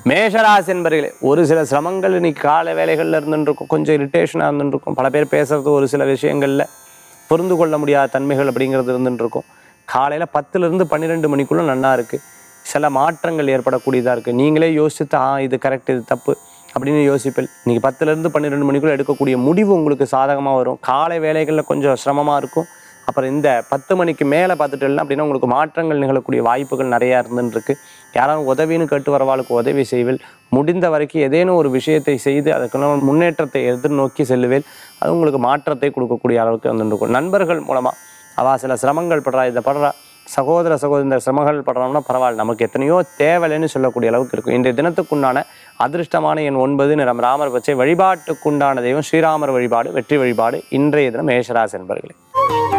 மேஷராசி என்பர்களே ஒரு சில சிரமங்கள் இன்னைக்கு கால வேலைகளில் இருந்துருக்கும் கொஞ்சம் இரிட்டேஷனாக இருந்துருக்கும் பல பேர் பேசுறது ஒரு சில விஷயங்களில் புரிந்து கொள்ள முடியாத தன்மைகள் அப்படிங்கிறது இருந்துருக்கும் காலையில் பத்துலேருந்து பன்னிரெண்டு மணிக்குள்ளே நன்னா இருக்குது சில மாற்றங்கள் ஏற்படக்கூடியதாக இருக்குது நீங்களே யோசித்து ஆ இது கரெக்ட் இது தப்பு அப்படின்னு யோசிப்பேன் நீங்கள் பத்துலேருந்து பன்னிரெண்டு மணிக்குள்ளே எடுக்கக்கூடிய முடிவு உங்களுக்கு சாதகமாக வரும் காலை வேலைகளில் கொஞ்சம் சிரமமாக இருக்கும் அப்புறம் இந்த பத்து மணிக்கு மேலே பார்த்துட்டேன்னா அப்படின்னா உங்களுக்கு மாற்றங்கள் நிகழக்கூடிய வாய்ப்புகள் நிறையா இருந்துருக்கு யாராவது உதவின்னு கேட்டு வரவாளுக்கு உதவி செய்வேன் முடிந்த வரைக்கும் ஏதேனும் ஒரு விஷயத்தை செய்து அதுக்கான முன்னேற்றத்தை எதிர்நோக்கி செல்லுவேன் அது உங்களுக்கு மாற்றத்தை கொடுக்கக்கூடிய அளவுக்கு வந்துருக்கும் நண்பர்கள் மூலமாக அவள் சில சிரமங்கள் படுறா இதை படுறா சகோதர சகோதரி இந்த சிரமங்கள் படுறோம்னா பரவாயில்ல நமக்கு எத்தனையோ தேவையில்லைன்னு சொல்லக்கூடிய அளவுக்கு இருக்கும் இன்றைய தினத்துக்குண்டான அதிர்ஷ்டமான எண் ஒன்பது நிறம் ராமர் பச்சை வழிபாட்டுக்குண்டான தெய்வம் ஸ்ரீராமர் வழிபாடு வெற்றி வழிபாடு இன்றைய தினம் மேஷராசி என்பர்களே